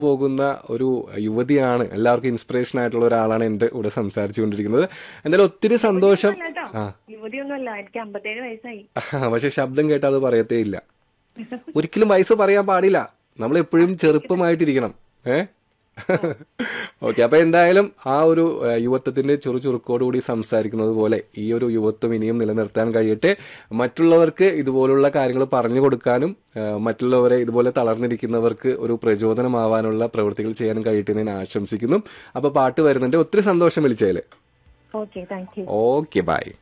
പോകുന്ന ഒരു യുവതിയാണ് എല്ലാവർക്കും ഇൻസ്പിറേഷൻ ആയിട്ടുള്ള ഒരാളാണ് എന്റെ കൂടെ സംസാരിച്ചുകൊണ്ടിരിക്കുന്നത് എന്തായാലും ഒത്തിരി സന്തോഷം കേട്ടോ ആ യുവതിയൊന്നുമല്ല എനിക്ക് അമ്പത്തേഴ് വയസ്സായി പക്ഷെ ശബ്ദം കേട്ടാൽ അത് പറയത്തേ ഇല്ല ഒരിക്കലും വയസ്സ് പറയാൻ പാടില്ല നമ്മൾ എപ്പോഴും ചെറുപ്പമായിട്ടിരിക്കണം ഏ ഓക്കെ അപ്പൊ എന്തായാലും ആ ഒരു ഏഹ്, യുവത്വത്തിന്റെ ചുറുചുറുക്കോടുകൂടി സംസാരിക്കുന്നത് പോലെ ഈ ഒരു യുവത്വം ഇനിയും നിലനിർത്താൻ കഴിയട്ടെ മറ്റുള്ളവർക്ക് ഇതുപോലുള്ള കാര്യങ്ങൾ പറഞ്ഞു കൊടുക്കാനും ഏഹ്, മറ്റുള്ളവരെ ഇതുപോലെ തളർന്നിരിക്കുന്നവർക്ക് ഒരു പ്രചോദനമാവാനുള്ള പ്രവൃത്തികൾ ചെയ്യാനും കഴിയട്ടെ എന്ന് ഞാൻ ആശംസിക്കുന്നു അപ്പൊ പാട്ട് വരുന്നുണ്ട് ഒത്തിരി സന്തോഷം വിളിച്ചതില് okay thank you okay by